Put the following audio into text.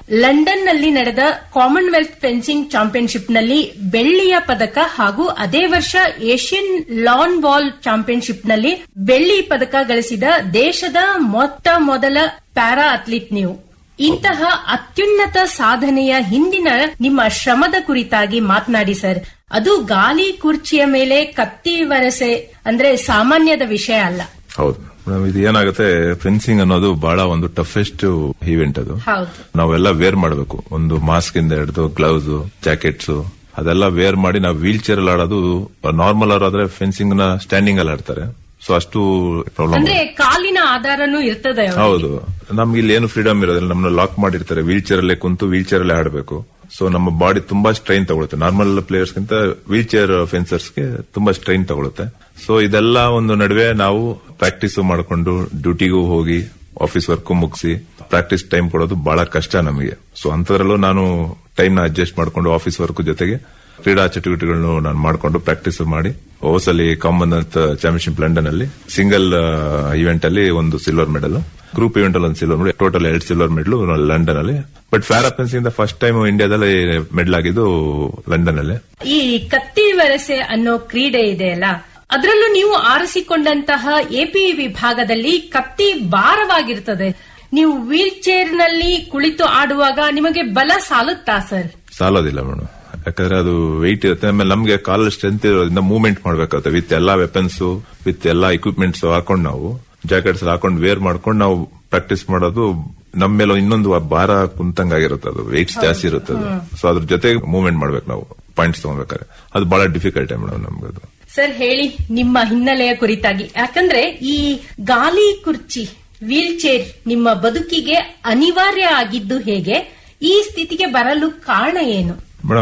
London ನಲ್ಲಿ ನಡೆದ Commonwealth fencing championship ನಲ್ಲಿ ಬೆಳ್ಳಿಯ ಪದಕ ಹಾಗೂ ಅದೇ ವರ್ಷ ಏಷ್ಯನ್ ಲಾನ್ ಬಾಲ್ ಚಾಂಪಿಯನ್ಶಿಪ್ ನಲ್ಲಿ ಬೆಳ್ಳಿ ಪದಕ ಗಳಿಸಿದ ದೇಶದ ಮೊತ್ತ ಮೊದಲ ಪ್ಯಾರಾ ಅಥ್ಲೀಟ್ ನೀವು ಇಂತಹ ಅತ್ಯುನ್ನತ ಸಾಧನೆಯ ಹಿಂದಿನ ನಿಮ್ಮ ಶ್ರಮದ ಕುರಿತಾಗಿ ಮಾತನಾಡಿ ಸರ್ ಅದು ಗಾಲಿ ಕುರ್ಚಿಯ ಮೇಲೆ ಕತ್ತಿ ವರಸೆ ಅಂದ್ರೆ ಸಾಮಾನ್ಯದ ವಿಷಯ ಅಲ್ಲ ಹೌದು ಮೇಡಮ್ ಇದು ಏನಾಗುತ್ತೆ ಫೆನ್ಸಿಂಗ್ ಅನ್ನೋದು ಬಹಳ ಒಂದು ಟಫೆಸ್ಟ್ ಈವೆಂಟ್ ಅದು ಹೌದು ನಾವೆಲ್ಲ ವೇರ್ ಮಾಡಬೇಕು ಒಂದು ಮಾಸ್ಕ್ ಇಂದ ಹಿಡಿದು ಗ್ಲೌಸ್ ಜಾಕೆಟ್ಸ್ ಅದೆಲ್ಲ ವೇರ್ ಮಾಡಿ ನಾವು ವೀಲ್ ಚೇರ್ ಅಲ್ಲಿ ಆಡೋದು ನಾರ್ಮಲ್ ಅವರಾದ್ರೆ ಫೆನ್ಸಿಂಗ್ ನ ಸ್ಟ್ಯಾಂಡಿಂಗ್ ಅಲ್ಲಿ ಆಡ್ತಾರೆ ಸೊ ಅಷ್ಟು ಪ್ರಾಬ್ಲಮ್ ಅಂದ್ರೆ ಕಾಲಿನ ಆಧಾರನೂ ಇರ್ತದೆ ಅವ್ರಿಗೆ. ಹೌದು ನಮ್ಗೆ ಇಲ್ಲಿ ಏನು ಫ್ರೀಡಮ್ ಇರೋದಿಲ್ಲ ನಮ್ಮನ್ನ ಲಾಕ್ ಮಾಡಿರ್ತಾರೆ ವೀಲ್ ಚೇರ್ ಅಲ್ಲೇ ಕುಂತು ವೀಲ್ ಚೇರ್ ಅಲ್ಲೇ ಆಡಬೇಕು ಸೊ ನಮ್ಮ ಬಾಡಿ ತುಂಬಾ ಸ್ಟ್ರೈನ್ ತಗೊಳುತ್ತೆ ನಾರ್ಮಲ್ ಪ್ಲೇಯರ್ಸ್ ಗಿಂತ ವೀಲ್ ಚೇರ್ ಫೆನ್ಸರ್ಸ್ಗೆ ತುಂಬಾ ಸ್ಟ್ರೈನ್ ತಗೊಳುತ್ತೆ ಸೊ ಇದೆಲ್ಲ ಒಂದು ನಡುವೆ ನಾವು ಪ್ರಾಕ್ಟೀಸ್ ಮಾಡಿಕೊಂಡು ಡ್ಯೂಟಿಗೂ ಹೋಗಿ ಆಫೀಸ್ ವರ್ಕ್ ಮುಗಿಸಿ ಪ್ರಾಕ್ಟೀಸ್ ಟೈಮ್ ಕೊಡೋದು ಬಹಳ ಕಷ್ಟ ನಮಗೆ ಸೊ ಅಂತದ್ರಲ್ಲೂ ನಾನು ಟೈಮ್ ನ ಅಡ್ಜಸ್ಟ್ ಮಾಡಿಕೊಂಡು ಆಫೀಸ್ ವರ್ಕ್ ಜೊತೆಗೆ ಕ್ರೀಡಾ ಚಟುವಟಿಕೆಗಳನ್ನು ನಾನು ಮಾಡಿಕೊಂಡು ಪ್ರಾಕ್ಟೀಸ್ ಮಾಡಿ ಓಸಲಿ ಕಾಮನ್ವೆಲ್ತ್ ಚಾಂಪಿಯನ್ಶಿಪ್ ಲಂಡನ್ ಅಲ್ಲಿ ಸಿಂಗಲ್ ಇವೆಂಟ್ ಅಲ್ಲಿ ಒಂದು ಸಿಲ್ವರ್ ಮೆಡಲ್ ಗ್ರೂಪ್ ಇವೆಂಟ್ ಅಲ್ಲಿ ಒಂದು ಸಿಲ್ವರ್ ಮೆಡಲ್ ಟೋಟಲ್ ಎರಡು ಸಿಲ್ವರ್ ಮೆಡಲ್ ಲಂಡನ್ ಅಲ್ಲಿ but para fencing first time ಇಂಡಿಯಾದಲ್ಲಿ ಮೆಡಲ್ ಆಗಿದ್ದು ಲಂಡನ್ ಅಲ್ಲಿ ಈ ಕತ್ತಿ ವರಸೆ ಅನ್ನೋ ಕ್ರೀಡೆ ಇದೆಯಲ್ಲ ಅದರಲ್ಲೂ ನೀವು ಆರಿಸಿಕೊಂಡಂತಹ ಎಪಿ ವಿಭಾಗದಲ್ಲಿ ಕತ್ತಿ ಭಾರವಾಗಿರ್ತದೆ ನೀವು ವೀಲ್ ಚೇರ್ ನಲ್ಲಿ ಕುಳಿತು ಆಡುವಾಗ ನಿಮಗೆ ಬಲ ಸಾಲುತ್ತಾ ಸರ್ ಸಾಲೋದಿಲ್ಲ ಮೇಡಮ್ ಯಾಕಂದ್ರೆ ಅದು ವೆಯ್ಟ್ ಇರುತ್ತೆ ಆಮೇಲೆ ನಮ್ಗೆ ಕಾಲ್ ಸ್ಟ್ರೆಂತ್ ಇರೋದ್ರಿಂದ ಮೂವ್ಮೆಂಟ್ ಮಾಡ್ಬೇಕಾಗುತ್ತೆ ವಿತ್ ಎಲ್ಲಾ ವೆಪನ್ಸ್ ವಿತ್ ಎಲ್ಲಾ ಇಕ್ವಿಪ್ಮೆಂಟ್ಸ್ ಹಾಕೊಂಡು ನಾವು ಜಾಕೆಟ್ಸ್ ಹಾಕೊಂಡು ವೇರ್ ಮಾಡ್ಕೊಂಡು ನಾವು ಪ್ರಾಕ್ಟೀಸ್ ಮಾಡೋದು ನಮ್ಮ ಮೇಲೆ ಇನ್ನೊಂದು ಭಾರ ಕುಂತಂಗಾಗಿರುತ್ತೆ ಅದು ವೆಯ್ಟ್ಸ್ ಜಾಸ್ತಿ ಇರುತ್ತೆ ಅದು ಸೊ ಅದ್ರ ಜೊತೆಗೆ ಮೂವ್ಮೆಂಟ್ ಮಾಡ್ಬೇಕು ನಾವು ಪಾಯಿಂಟ್ಸ್ ತಗೋಬೇಕಾದ್ರೆ ಅದು ಬಹಳ ಡಿಫಿಕಲ್ಟ್ ಮೇಡಮ್ ನಮ್ಗೆ ಅದು ಸರ್ ಹೇಳಿ ನಿಮ್ಮ ಹಿನ್ನೆಲೆಯ ಕುರಿತಾಗಿ ಯಾಕಂದ್ರೆ ಈ ಗಾಲಿ ಕುರ್ಚಿ ವೀಲ್ ಚೇರ್ ನಿಮ್ಮ ಬದುಕಿಗೆ ಅನಿವಾರ್ಯ ಆಗಿದ್ದು ಹೇಗೆ ಈ ಸ್ಥಿತಿಗೆ ಬರಲು ಕಾರಣ ಏನು